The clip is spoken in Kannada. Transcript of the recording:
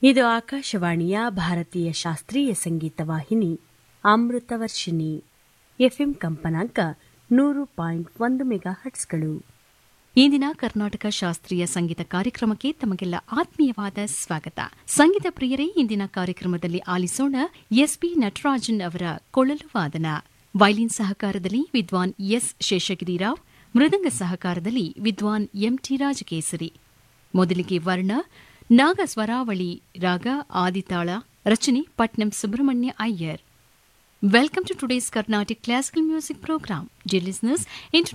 ಇದು ಆಕಾಶವಾಣಿಯ ಭಾರತೀಯ ಶಾಸ್ತ್ರೀಯ ಸಂಗೀತ ವಾಹಿನಿ ಅಮೃತವರ್ಷಿಣಿ ಎಫ್ಎಂ ಕಂಪನಾಂಕ ನೂರು ಪಾಯಿಂಟ್ ಒಂದು ಮೆಗಾ ಹಟ್ಸ್ಗಳು ಈ ದಿನ ಕರ್ನಾಟಕ ಶಾಸ್ತ್ರೀಯ ಸಂಗೀತ ಕಾರ್ಯಕ್ರಮಕ್ಕೆ ತಮಗೆಲ್ಲ ಆತ್ಮೀಯವಾದ ಸ್ವಾಗತ ಸಂಗೀತ ಪ್ರಿಯರೇ ಇಂದಿನ ಕಾರ್ಯಕ್ರಮದಲ್ಲಿ ಆಲಿಸೋಣ ಎಸ್ಪಿ ನಟರಾಜನ್ ಅವರ ಕೊಳಲು ವಾದನ ವೈಲಿನ್ ಸಹಕಾರದಲ್ಲಿ ವಿದ್ವಾನ್ ಎಸ್ ಶೇಷಗಿರಿರಾವ್ ಮೃದಂಗ ಸಹಕಾರದಲ್ಲಿ ವಿದ್ವಾನ್ ಎಂಟಿ ರಾಜಕೇಸರಿ ಮೊದಲಿಗೆ ವರ್ಣ ನಾಗ ಸ್ವರಾವಳಿ ರಾಗ ಆದಿತಾಳ ರಚನೆ Patnam Subrahmanya Iyer Welcome to today's Carnatic Classical Music Program. Dear listeners, in